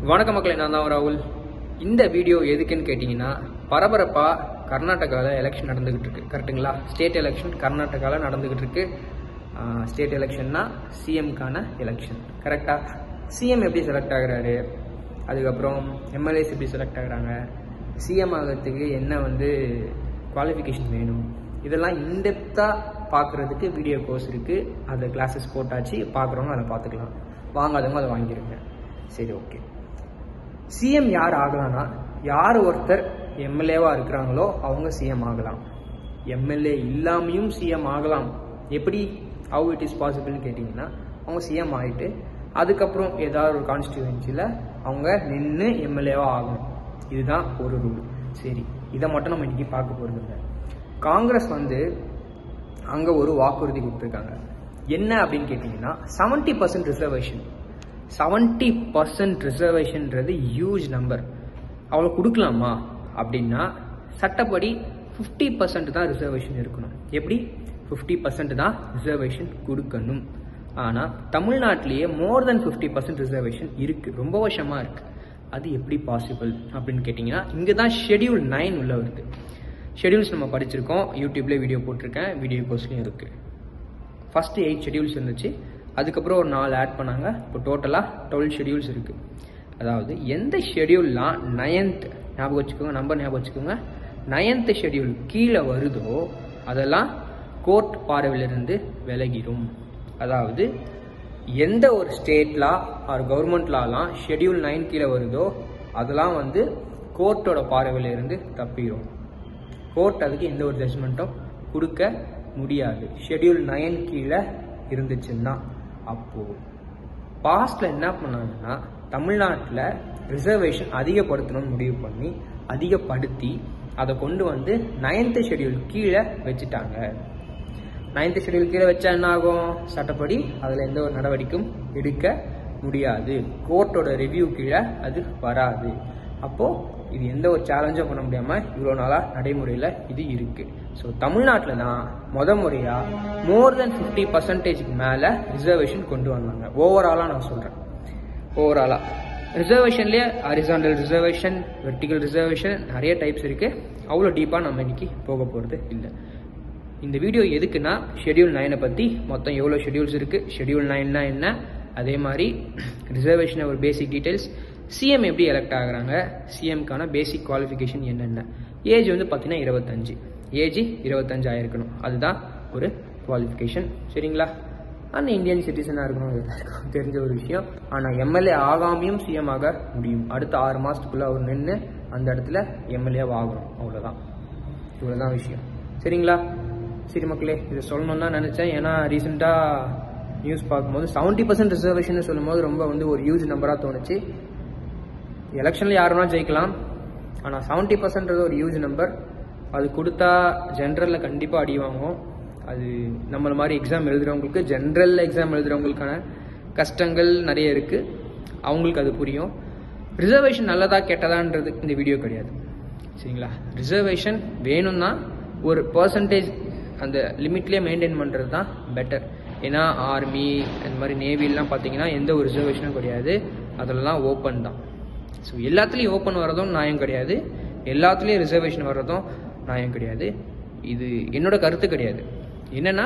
வணக்க மக்களே நான் தான் ராகுல் இந்த வீடியோ எதுக்குன்னு கேட்டிங்கன்னா பரபரப்பாக கர்நாடகாவில் எலெக்ஷன் நடந்துகிட்டு இருக்கு கரெக்ட்டுங்களா ஸ்டேட் எலெக்ஷன் கர்நாடகாவில் நடந்துகிட்டு இருக்கு ஸ்டேட் எலெக்ஷன்னா சிஎம்க்கான எலெக்ஷன் கரெக்டாக சிஎம் எப்படி செலக்ட் ஆகுறாரு அதுக்கப்புறம் எம்எல்ஏஸ் எப்படி செலக்ட் ஆகுறாங்க சிஎம் ஆகிறதுக்கு என்ன வந்து குவாலிஃபிகேஷன் வேணும் இதெல்லாம் இன்டெப்த்தாக பார்க்குறதுக்கு வீடியோ கோர்ஸ் இருக்குது அதை கிளாஸஸ் போட்டாச்சு பார்க்குறவங்க அதை பார்த்துக்கலாம் வாங்காதவங்க அதை வாங்கிடுங்க சரி ஓகே சிஎம் யார் ஆகலாம்னா யார் ஒருத்தர் எம்எல்ஏவாக இருக்கிறாங்களோ அவங்க சிஎம் ஆகலாம் எம்எல்ஏ இல்லாமையும் சிஎம் ஆகலாம் எப்படி ஹவு இட் இஸ் பாசிபிள்னு கேட்டிங்கன்னா அவங்க சிஎம் ஆகிட்டு அதுக்கப்புறம் ஏதாவது ஒரு கான்ஸ்டியூவன்சியில் அவங்க நின்று எம்எல்ஏவாக ஆகணும் இதுதான் ஒரு ரூல் சரி இதை மட்டும் நம்ம இன்னைக்கு பார்க்க போகிறது காங்கிரஸ் வந்து அங்கே ஒரு வாக்குறுதி கொடுத்துருக்காங்க என்ன அப்படின்னு கேட்டிங்கன்னா seventy percent reservation seventy percent ரிசர்வேஷன்ன்றது ஹியூஜ் நம்பர் அவ்வளோ கொடுக்கலாமா அப்படின்னா சட்டப்படி ஃபிஃப்டி பர்சன்ட் தான் ரிசர்வேஷன் இருக்கணும் எப்படி ஃபிஃப்டி பர்சன்ட் தான் ரிசர்வேஷன் கொடுக்கணும் ஆனால் தமிழ்நாட்டிலேயே more than fifty percent reservation இருக்குது ரொம்ப வருஷமாக இருக்குது அது எப்படி பாசிபிள் அப்படின்னு கேட்டிங்கன்னா இங்கே தான் ஷெடியூல் நைன் உள்ள வருது ஷெடியூல்ஸ் நம்ம படிச்சிருக்கோம் யூடியூப்ல வீடியோ போட்டிருக்கேன் வீடியோ கோர்ஸ்லையும் இருக்குது ஃபஸ்ட்டு எயிட் ஷெடியூல்ஸ் இருந்துச்சு அதுக்கப்புறம் ஒரு நாலு ஆட் பண்ணாங்க இப்போ டோட்டலாக டுவெல் ஷெடியூல்ஸ் இருக்குது அதாவது எந்த ஷெடியூல்லாம் நயன்த் ஞாபகம் வச்சுக்கோங்க நம்பர் ஞாபகம் வச்சுக்கோங்க நயன்த் ஷெடியூல் கீழே வருதோ அதெல்லாம் கோர்ட் பார்வையிலிருந்து விலகிடும் அதாவது எந்த ஒரு ஸ்டேட் லா ஆர் கவர்மெண்ட் லாலாம் ஷெடியூல் நைன் கீழே வருதோ அதெல்லாம் வந்து கோர்ட்டோட பார்வையிலிருந்து தப்பிடும் கோர்ட் அதுக்கு எந்த ஒரு ஜட்ஜ்மெண்ட்டும் கொடுக்க முடியாது ஷெடியூல் நைன் கீழே இருந்துச்சுன்னா அப்போ பாஸ்ட்ல என்ன பண்ணாங்கன்னா தமிழ்நாட்டில் ரிசர்வேஷன் அதிகப்படுத்தணும்னு முடிவு பண்ணி அதிகப்படுத்தி அதை கொண்டு வந்து நைன்த் ஷெடியூல் கீழே வச்சுட்டாங்க நைன்த் ஷெடியூல் கீழே வச்சா என்ன ஆகும் சட்டப்படி அதில் எந்த ஒரு நடவடிக்கையும் எடுக்க முடியாது கோர்ட்டோட ரிவ்யூ கீழே அது வராது அப்போது இது எந்த ஒரு சேலஞ்சும் பண்ண முடியாமல் இவ்வளோ நாளாக நடைமுறையில் இது இருக்குது ஸோ தமிழ்நாட்டில் தான் முத முறையாக மோர் தென் ஃபிஃப்டி பர்சன்டேஜ்க்கு மேலே ரிசர்வேஷன் கொண்டு வந்தாங்க ஓவராலாக நான் சொல்கிறேன் ஓவராலாக ரிசர்வேஷன்லேயே ஹரிசாண்டல் ரிசர்வேஷன் வெர்டிகல் ரிசர்வேஷன் நிறைய டைப்ஸ் இருக்குது அவ்வளோ டீப்பாக நம்ம இன்னைக்கு போக போகிறது இல்லை இந்த வீடியோ எதுக்குன்னா ஷெடியூல் நைனை பற்றி மொத்தம் எவ்வளோ ஷெடியூல்ஸ் இருக்குது ஷெடியூல் நைன்னா என்ன அதே மாதிரி ரிசர்வேஷன் ஒரு பேசிக் டீட்டெயில்ஸ் சிஎம் எப்படி எலெக்ட் ஆகுறாங்க சிஎம்க்கான பேசிக் குவாலிஃபிகேஷன் என்னென்ன ஏஜ் வந்து பார்த்தீங்கன்னா இருபத்தஞ்சு ஏஜ் இருபத்தஞ்சு ஆயிருக்கணும் அதுதான் ஒரு குவாலிஃபிகேஷன் சரிங்களா ஆனால் இந்தியன் சிட்டிசனாக இருக்கணும் எல்லாருக்கும் தெரிஞ்ச ஒரு விஷயம் ஆனால் எம்எல்ஏ ஆகாமையும் சிஎம் ஆக முடியும் அடுத்த ஆறு மாதத்துக்குள்ளே அவர் நின்று அந்த இடத்துல எம்எல்ஏ ஆகணும் அவ்வளோதான் இவ்வளோதான் விஷயம் சரிங்களா சரி மக்களே இதை சொல்லணும்னு தான் நினச்சேன் ஏன்னா ரீசெண்டாக நியூஸ் பார்க்கும்போது செவன்ட்டி பர்சன்ட் ரிசர்வேஷன் சொல்லும்போது ரொம்ப வந்து ஒரு ஹியூஜ் நம்பராக தோணுச்சு எலெக்ஷனில் யார் வேணாலும் ஜெயிக்கலாம் ஆனால் செவன்ட்டி பர்சன்ட்றது ஒரு ஹியூஜ் நம்பர் அது கொடுத்தா ஜென்ரலில் கண்டிப்பாக அடி வாங்கும் அது நம்மள மாதிரி எக்ஸாம் எழுதுகிறவங்களுக்கு ஜென்ரல் எக்ஸாம் எழுதுகிறவங்களுக்கான கஷ்டங்கள் நிறைய இருக்குது அவங்களுக்கு அது புரியும் ரிசர்வேஷன் நல்லதா கெட்டதான்றது இந்த வீடியோ கிடையாது சரிங்களா ரிசர்வேஷன் வேணும்னா ஒரு பர்சன்டேஜ் அந்த லிமிட்லேயே மெயின்டைன் பண்ணுறது தான் பெட்டர் ஏன்னா ஆர்மி அந்த மாதிரி நேவிலாம் பார்த்தீங்கன்னா எந்த ஒரு ரிசர்வேஷனும் கிடையாது அதெல்லாம் ஓப்பன் தான் ஸோ எல்லாத்துலேயும் ஓப்பன் வர்றதும் நியாயம் கிடையாது எல்லாத்துலேயும் ரிசர்வேஷன் வர்றதும் நியாயம் கிடையாது இது என்னோட கருத்து கிடையாது என்னன்னா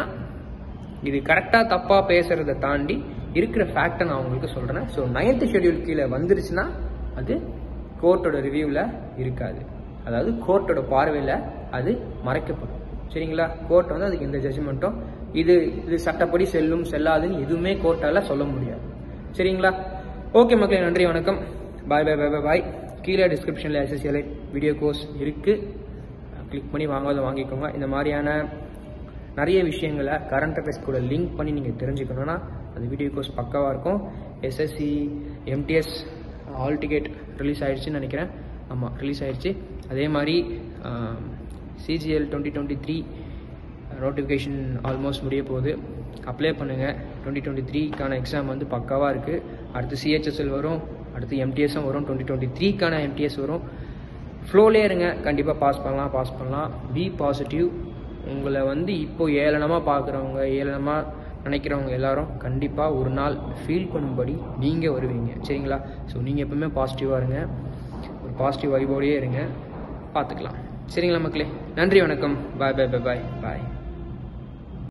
இது கரெக்டாக தப்பாக பேசுறதை தாண்டி இருக்கிற ஃபேக்டை நான் உங்களுக்கு சொல்கிறேன் ஸோ நைன்த் ஷெடியூல் கீழே வந்துருச்சுன்னா அது கோர்ட்டோட ரிவ்யூவில் இருக்காது அதாவது கோர்ட்டோட பார்வையில் அது மறைக்கப்படும் சரிங்களா கோர்ட் வந்து அதுக்கு எந்த ஜட்ஜ்மெண்ட்டும் இது இது சட்டப்படி செல்லும் செல்லாதுன்னு எதுவுமே கோர்ட்டால் சொல்ல முடியாது சரிங்களா ஓகே மக்களே நன்றி வணக்கம் பாய் பாய் பாய் பாய் பாய் கீழே டிஸ்கிரிப்ஷனில் எஸ்எஸ்எல்ஐ வீடியோ கோர்ஸ் இருக்குது கிளிக் பண்ணி வாங்காத வாங்கிக்கோங்க இந்த மாதிரியான நிறைய விஷயங்களை கரண்ட் அஃபேர்ஸ் கூட லிங்க் பண்ணி நீங்கள் தெரிஞ்சுக்கணுன்னா அந்த வீடியோ கோர்ஸ் பக்காவாக இருக்கும் SSC MTS hall ticket release ஆயிடுச்சுன்னு நினைக்கிறேன் ஆமாம் ரிலீஸ் ஆயிடுச்சு அதே மாதிரி CGL twenty twenty three notification almost முடிய போகுது அப்ளை பண்ணுங்கள் டுவெண்ட்டி டுவெண்ட்டி த்ரீக்கான எக்ஸாம் வந்து பக்காவாக இருக்குது அடுத்து சிஹெச்எஸ்எல் வரும் அடுத்து எம்டிஎஸும் வரும் டுவெண்ட்டி டுவெண்ட்டி த்ரீக்கான எம்டிஎஸ் வரும் ஃப்ளோலே இருங்க கண்டிப்பாக பாஸ் பண்ணலாம் பாஸ் பண்ணலாம் பி பாசிட்டிவ் உங்களை வந்து இப்போ ஏளனமாக பார்க்குறவங்க ஏளனமாக நினைக்கிறவங்க எல்லாரும் கண்டிப்பாக ஒரு நாள் ஃபீல் பண்ணும்படி நீங்கள் வருவீங்க சரிங்களா ஸோ நீங்கள் எப்பவுமே பாசிட்டிவாக இருங்க ஒரு பாசிட்டிவ் வைபோடையே இருங்க பார்த்துக்கலாம் சரிங்களா மக்களே நன்றி வணக்கம் பாய் பாய் பாய் பாய் பாய்